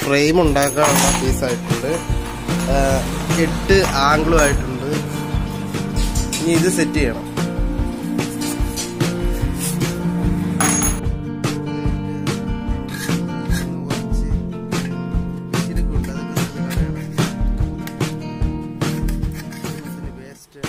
Frame ഉണ്ടാക്കാനുള്ള പീസായിട്ടുണ്ട് എട്ട് ആംഗിളും ആയിട്ടുണ്ട് ഇനി ഇത് സെറ്റ് ചെയ്യണം വേസ്റ്റ്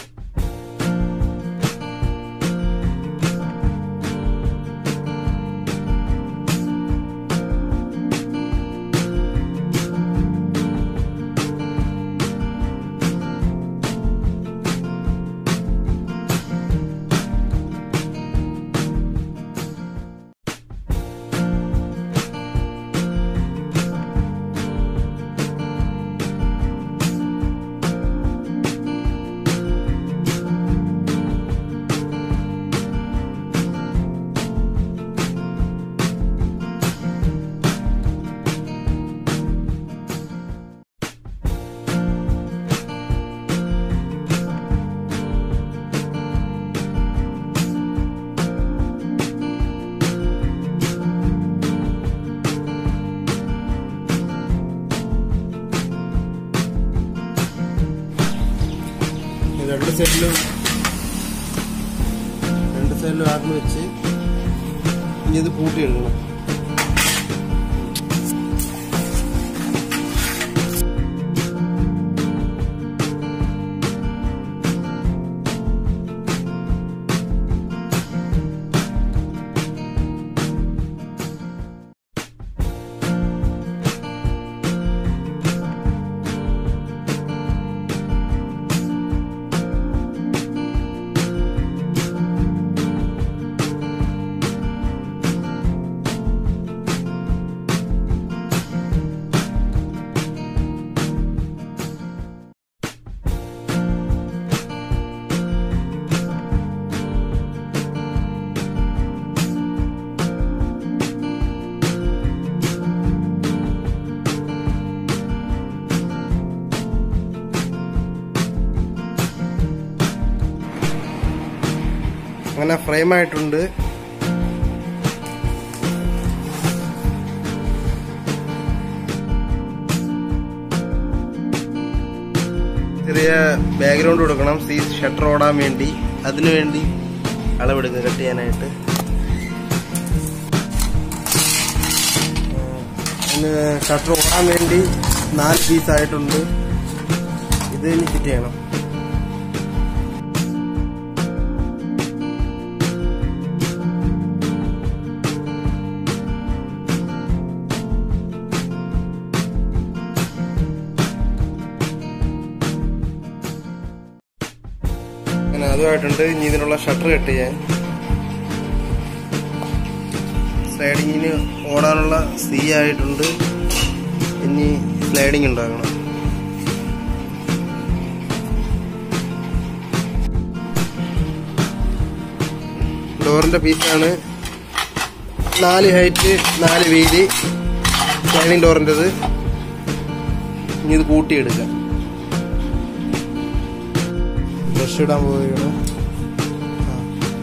രണ്ട് സൈഡിലും രണ്ട് സൈഡിലും ആർന്ന് വെച്ച് ഇനി ഇത് കൂട്ടിയിടണം അങ്ങനെ ഫ്രെയിം ആയിട്ടുണ്ട് ചെറിയ ബാക്ക്ഗ്രൗണ്ട് കൊടുക്കണം സീ ഷട്ടർ ഓടാൻ വേണ്ടി അതിനു വേണ്ടി അളവെടുക്കുക കട്ട് ചെയ്യാനായിട്ട് ഷട്ടർ ഓടാൻ വേണ്ടി നാല് പീസ് ആയിട്ടുണ്ട് ഇത് ഇനി ഫിറ്റ് ചെയ്യണം അങ്ങനെ അതുമായിട്ടുണ്ട് ഇനി ഇതിനുള്ള ഷട്ടർ കട്ട് ചെയ്യാൻ സ്ലൈഡിങ്ങിന് ഓടാനുള്ള സി ആയിട്ടുണ്ട് ഇനി സ്ലൈഡിങ് ഉണ്ടാക്കണം ഡോറിന്റെ പീസാണ് നാല് ഹൈറ്റ് നാല് വീതി സ്ലൈഡിങ് ഡോറിൻ്റെത് ഇനി ഇത് കൂട്ടിയെടുക്കാം ബ്രഷ് ഇടാൻ പോവുകയാണ് ആ.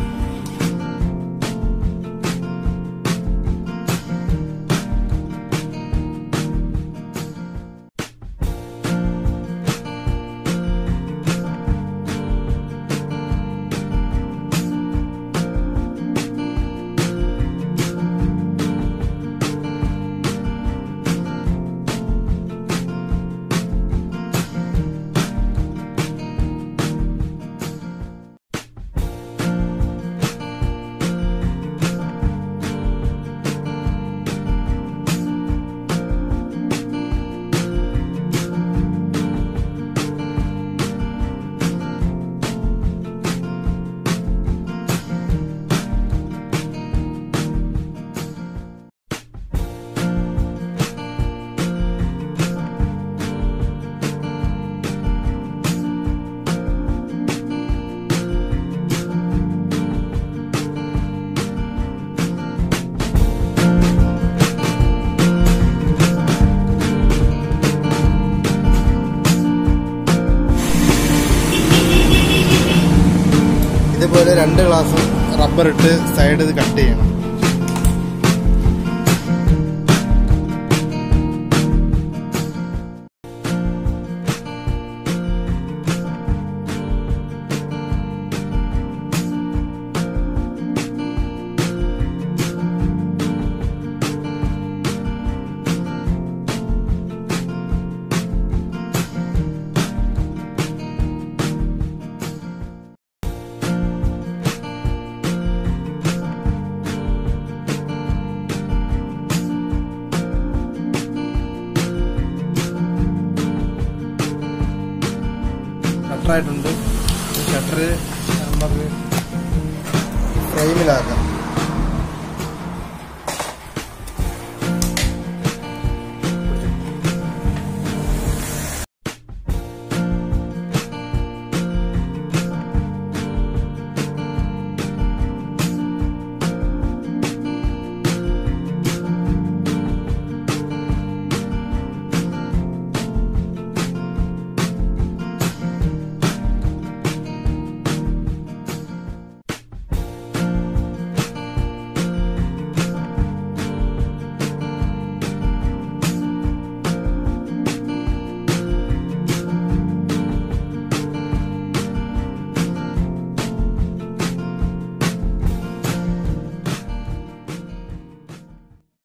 ഇതുപോലെ രണ്ട് ഗ്ലാസും റബ്ബർ ഇട്ട് സൈഡ് ഇത് കട്ട് ചെയ്യണം ഷട്ടർ ആയിട്ടുണ്ട് ഷട്ടർ നമുക്ക് ഫ്രെയിമിലാക്കാം